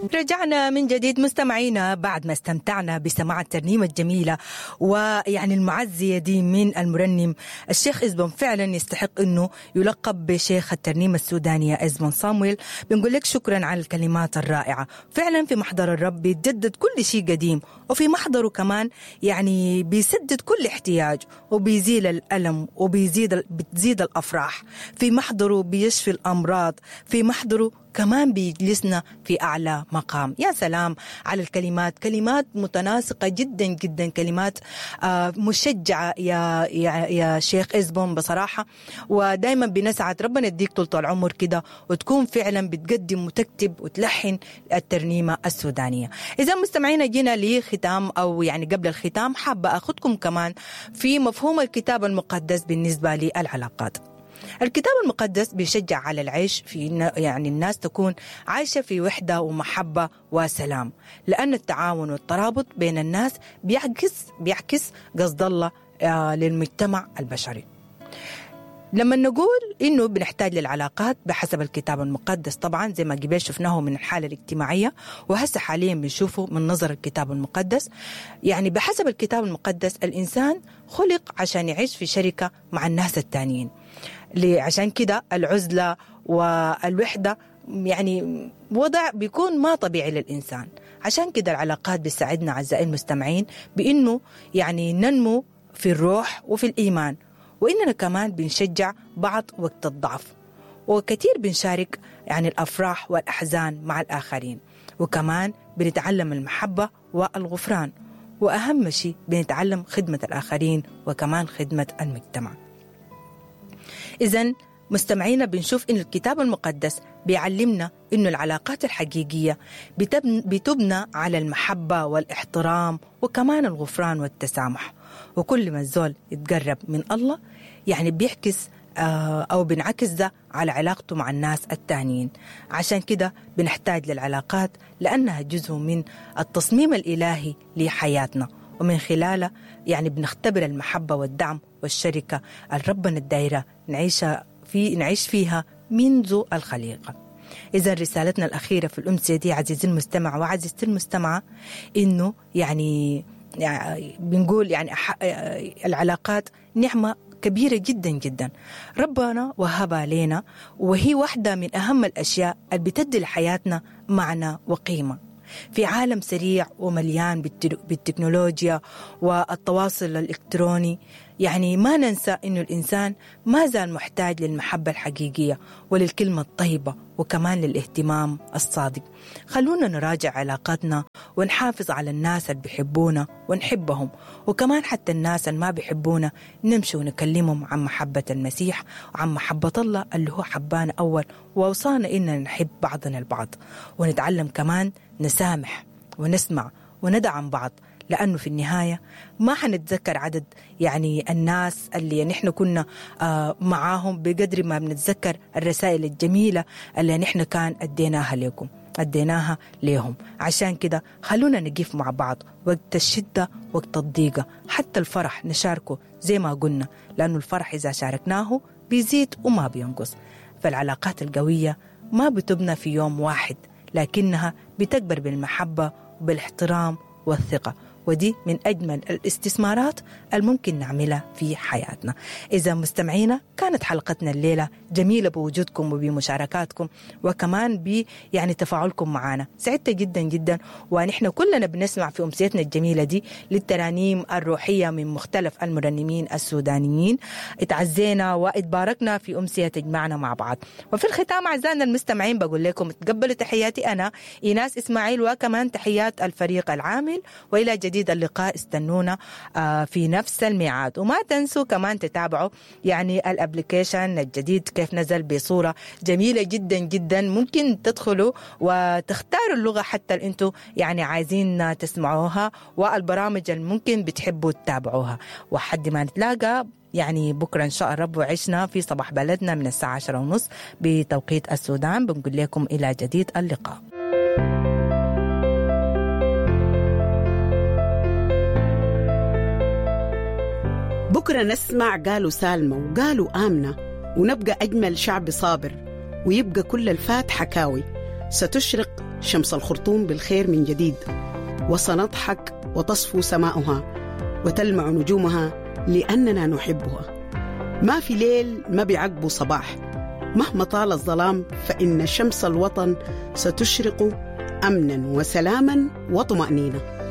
رجعنا من جديد مستمعينا بعد ما استمتعنا بسماع الترنيمة الجميلة ويعني المعزية دي من المرنم الشيخ إزبون فعلا يستحق أنه يلقب بشيخ الترنيمة السودانية إزبون صامويل بنقول لك شكرا على الكلمات الرائعة فعلا في محضر الرب بيتجدد كل شيء قديم وفي محضره كمان يعني بيسدد كل احتياج وبيزيل الألم وبيزيد بتزيد الأفراح في محضره بيشفي الأمراض في محضره كمان بيجلسنا في أعلى مقام يا سلام على الكلمات كلمات متناسقة جدا جدا كلمات آه مشجعة يا, يا, يا شيخ إزبون بصراحة ودائما بنسعد ربنا يديك طول العمر كده وتكون فعلا بتقدم وتكتب وتلحن الترنيمة السودانية إذا مستمعينا جينا لختام أو يعني قبل الختام حابة أخذكم كمان في مفهوم الكتاب المقدس بالنسبة للعلاقات الكتاب المقدس بيشجع على العيش في يعني الناس تكون عايشه في وحده ومحبه وسلام لان التعاون والترابط بين الناس بيعكس بيعكس قصد الله للمجتمع البشري لما نقول انه بنحتاج للعلاقات بحسب الكتاب المقدس طبعا زي ما قبل شفناه من الحاله الاجتماعيه وهسه حاليا بنشوفه من نظر الكتاب المقدس يعني بحسب الكتاب المقدس الانسان خلق عشان يعيش في شركه مع الناس التانيين عشان كده العزله والوحده يعني وضع بيكون ما طبيعي للانسان عشان كده العلاقات بتساعدنا اعزائي المستمعين بانه يعني ننمو في الروح وفي الايمان وإننا كمان بنشجع بعض وقت الضعف وكثير بنشارك يعني الأفراح والأحزان مع الآخرين وكمان بنتعلم المحبة والغفران وأهم شيء بنتعلم خدمة الآخرين وكمان خدمة المجتمع إذا مستمعينا بنشوف إن الكتاب المقدس بيعلمنا إنه العلاقات الحقيقية بتبنى على المحبة والاحترام وكمان الغفران والتسامح وكل ما الزول يتقرب من الله يعني بيحكس أو بنعكس ده على علاقته مع الناس التانيين عشان كده بنحتاج للعلاقات لأنها جزء من التصميم الإلهي لحياتنا ومن خلالها يعني بنختبر المحبة والدعم والشركة الربنا الدايرة نعيش في نعيش فيها منذ الخليقة إذا رسالتنا الأخيرة في الأمسية دي عزيزي المستمع وعزيزتي المستمعة إنه يعني, يعني بنقول يعني العلاقات نعمة كبيرة جدا جدا ربنا وهبها لنا وهي واحدة من أهم الأشياء اللي بتدي لحياتنا معنى وقيمة في عالم سريع ومليان بالتكنولوجيا والتواصل الإلكتروني يعني ما ننسى أنه الإنسان ما زال محتاج للمحبة الحقيقية وللكلمة الطيبة وكمان للاهتمام الصادق خلونا نراجع علاقاتنا ونحافظ على الناس اللي بيحبونا ونحبهم وكمان حتى الناس اللي ما بيحبونا نمشي ونكلمهم عن محبة المسيح وعن محبة الله اللي هو حبانا أول وأوصانا إننا نحب بعضنا البعض ونتعلم كمان نسامح ونسمع وندعم بعض لأنه في النهاية ما حنتذكر عدد يعني الناس اللي نحن كنا آه معاهم بقدر ما بنتذكر الرسائل الجميلة اللي نحن كان أديناها لكم أديناها لهم عشان كده خلونا نقف مع بعض وقت الشدة وقت الضيقة حتى الفرح نشاركه زي ما قلنا لأنه الفرح إذا شاركناه بيزيد وما بينقص فالعلاقات القوية ما بتبنى في يوم واحد لكنها بتكبر بالمحبة وبالاحترام والثقة ودي من أجمل الاستثمارات الممكن نعملها في حياتنا إذا مستمعينا كانت حلقتنا الليلة جميلة بوجودكم وبمشاركاتكم وكمان ب يعني تفاعلكم معنا سعدت جدا جدا ونحن كلنا بنسمع في أمسيتنا الجميلة دي للترانيم الروحية من مختلف المرنمين السودانيين اتعزينا واتباركنا في أمسية تجمعنا مع بعض وفي الختام أعزائنا المستمعين بقول لكم تقبلوا تحياتي أنا إيناس إسماعيل وكمان تحيات الفريق العامل وإلى جديد جديد اللقاء استنونا في نفس الميعاد وما تنسوا كمان تتابعوا يعني الابلكيشن الجديد كيف نزل بصوره جميله جدا جدا ممكن تدخلوا وتختاروا اللغه حتى اللي انتم يعني عايزين تسمعوها والبرامج اللي ممكن بتحبوا تتابعوها وحد ما نتلاقى يعني بكرة إن شاء الرب وعشنا في صباح بلدنا من الساعة عشرة ونص بتوقيت السودان بنقول لكم إلى جديد اللقاء بكرة نسمع قالوا سالمة وقالوا آمنة ونبقى أجمل شعب صابر ويبقى كل الفات حكاوي ستشرق شمس الخرطوم بالخير من جديد وسنضحك وتصفو سماؤها وتلمع نجومها لأننا نحبها ما في ليل ما بيعقبه صباح مهما طال الظلام فإن شمس الوطن ستشرق أمنا وسلاما وطمأنينة